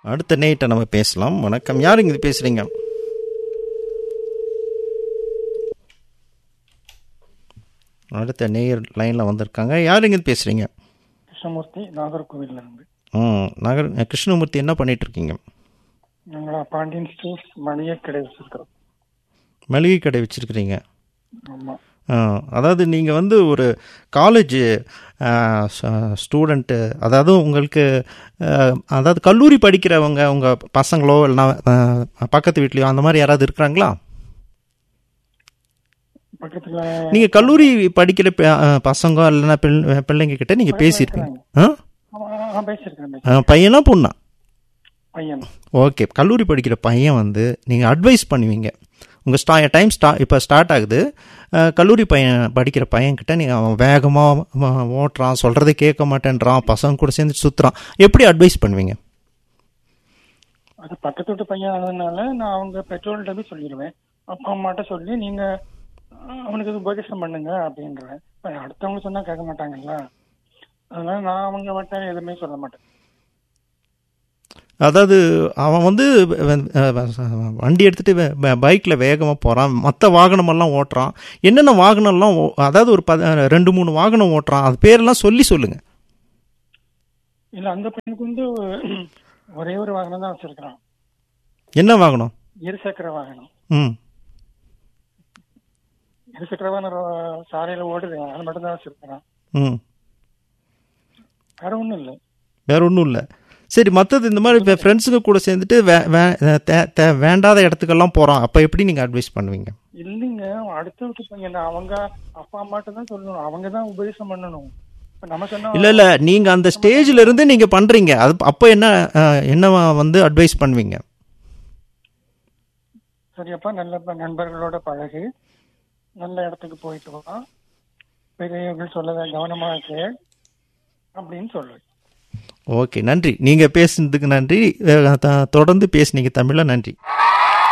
அடுத்த நேட்ட நம்ம பேசலாம் வணக்கம் யாருங்க இது பேசுறீங்க அடுத்த நேயர் லைனில் வந்திருக்காங்க யாருங்க இது பேசுறீங்க கிருஷ்ணமூர்த்தி நாகர்கோவில்ல இருந்து ம் நகர் கிருஷ்ணமூர்த்தி என்ன பண்ணிட்டு இருக்கீங்க நாங்களா பாண்டியன் ஸ்டோர்ஸ் மளிகை கடை வச்சிருக்கிறோம் மளிகை கடை வச்சிருக்கிறீங்க ஆமா ஆ, அதாவது நீங்கள் வந்து ஒரு காலேஜ் ஸ்டூடெண்ட்டு அதாவது உங்களுக்கு ஆ, அதாவது கல்லூரி படிக்கிறவங்க உங்கள் பசங்களோ இல்லைனா ஆ, பக்கத்து வீட்லேயோ அந்த மாதிரி யாராவது இருக்கிறாங்களா பக்கத்துல நீங்கள் கல்லூரி படிக்கிற ப- ஆ, பசங்க இல்லைன்னா பிள் பிள்ளைங்க கிட்ட நீங்கள் பேசியிருக்கீங்க ஆ ஆ, ஆ, பேசியிருக்கேன் பேசியிருக்கேன். ஆ, பையனா பொண்ணா பையன் ஓகே கல்லூரி படிக்கிற பையன் வந்து நீங்கள் அட்வைஸ் பண்ணுவீங்க உங்கள் ஸ்டா டைம் ஸ்டா இப்போ ஸ்டார்ட் ஆகுது அஹ், கல்லூரி பையன் படிக்கிற பையன்கிட்ட நீங்கள் அவன் வேகமாக ஓட்டுறான் சொல்கிறத கேட்க மாட்டேன்றான் பசங்க கூட சேர்ந்து சுற்றுறான் எப்படி அட்வைஸ் பண்ணுவீங்க அது பக்கத்து வீட்டு பையன் ஆனதுனால நான் அவங்க பெட்ரோல்கிட்ட போய் சொல்லிடுவேன் அப்பா அம்மாட்ட சொல்லி நீங்க ஆ, அவனுக்கு இது உபதேசம் பண்ணுங்க அப்படின்றேன் இப்ப அடுத்தவங்க சொன்னா கேட்க மாட்டாங்கல்ல அதனால நான் அவங்க மட்டும் எதுவுமே சொல்ல மாட்டேன் அதாவது அவன் வந்து அஹ், வண்டி எடுத்துகிட்டு பைக்கில் வேகமாக போகிறான் மற்ற வாகனமெல்லாம் ஓட்டுறான் என்னென்ன வாகனம்லாம் ஓ- அதாவது ஒரு பத ரெண்டு மூணு வாகனம் ஓட்டுறான் அது பேரெல்லாம் சொல்லி சொல்லுங்கள் இல்ல அந்த பையனுக்கு வந்து ஒரே ஒரு வாகனம் தான் வச்சிருக்கிறான் என்ன வாகனம் இருசக்கர வாகனம் ம் இருசக்கர வாகனம் சாலையில ஓடுது அது மட்டும் தான் வச்சிருக்கிறான் ம் வேற ஒண்ணும் இல்லை வேற ஒன்றும் இல்லை சரி மற்றது இந்த மாதிரி இப்போ ஃப்ரெண்ட்ஸுங்க கூட சேர்ந்துட்டு வே வே- தே- தே- வேண்டாத இடத்துக்கெல்லாம் போகிறான் அப்போ எப்படி நீங்கள் அட்வைஸ் பண்ணுவீங்க இல்லைங்க அடுத்த வீட்டு பையன் அவங்க அப்பா அம்மாட்ட தான் சொல்லணும் அவங்க தான் உபதேசம் பண்ணணும் இப்ப நம்ம சொன்னா இல்லை இல்லை நீங்கள் அந்த ஸ்டேஜில் இருந்து நீங்கள் பண்ணுறீங்க அது அப்போ என்ன அஹ், என்ன வந்து அட்வைஸ் பண்ணுவீங்க சரியப்பா நல்ல ப- நண்பர்களோட பழகு நல்ல இடத்துக்கு போயிட்டு வா பெரியவர்கள் சொல்லத கவனமா இருக்கு அப்படின்னு சொல்லுவேன் ஓகே நன்றி நீங்கள் பேசுனதுக்கு நன்றி அஹ், த- தொடர்ந்து பேசுனீங்க தமிழில் நன்றி